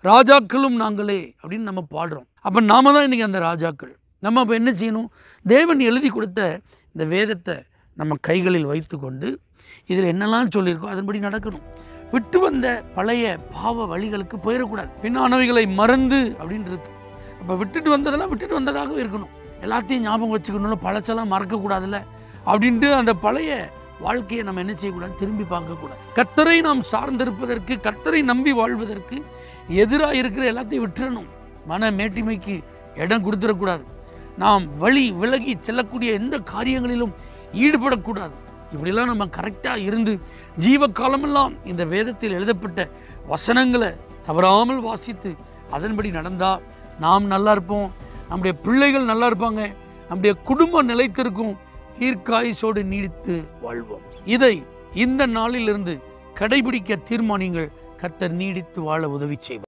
ராஜாக்களும் நாங்களே அப்படின்னு நம்ம பாடுறோம் அப்போ நாம தான் இன்றைக்கி அந்த ராஜாக்கள் நம்ம அப்போ என்ன செய்யணும் தேவன் எழுதி கொடுத்த இந்த வேதத்தை நம்ம கைகளில் வைத்துக்கொண்டு இதில் என்னெல்லாம் சொல்லியிருக்கோ அதன்படி நடக்கணும் விட்டு வந்த பழைய பாவ வழிகளுக்கு போயிடக்கூடாது பின்னானவைகளை மறந்து அப்படின்னு இருக்கு அப்போ விட்டுட்டு வந்ததெல்லாம் விட்டுட்டு வந்ததாகவே இருக்கணும் எல்லாத்தையும் ஞாபகம் வச்சுக்கணும்ல பழசெல்லாம் மறக்கக்கூடாதுல்ல அப்படின்ட்டு அந்த பழைய வாழ்க்கையை நம்ம என்ன செய்யக்கூடாது திரும்பி பார்க்கக்கூடாது கர்த்தரை நாம் சார்ந்திருப்பதற்கு கர்த்தரை நம்பி வாழ்வதற்கு எதிராக இருக்கிற எல்லாத்தையும் விட்டுறணும் மன மேட்டிமைக்கு இடம் கொடுத்துடக்கூடாது நாம் வழி விலகி செல்லக்கூடிய எந்த காரியங்களிலும் ஈடுபடக்கூடாது இப்படிலாம் நம்ம கரெக்டாக இருந்து ஜீவ காலமெல்லாம் இந்த வேதத்தில் எழுதப்பட்ட வசனங்களை தவறாமல் வாசித்து அதன்படி நடந்தால் நாம் நல்லா இருப்போம் நம்முடைய பிள்ளைகள் நல்லா இருப்பாங்க நம்முடைய குடும்பம் நிலைத்திருக்கும் தீர்க்காயுசோடு நீடித்து வாழ்வோம் இதை இந்த நாளிலிருந்து கடைபிடிக்க தீர்மானிங்கள் கர்த்தர் நீடித்து வாழ உதவி செய்வார்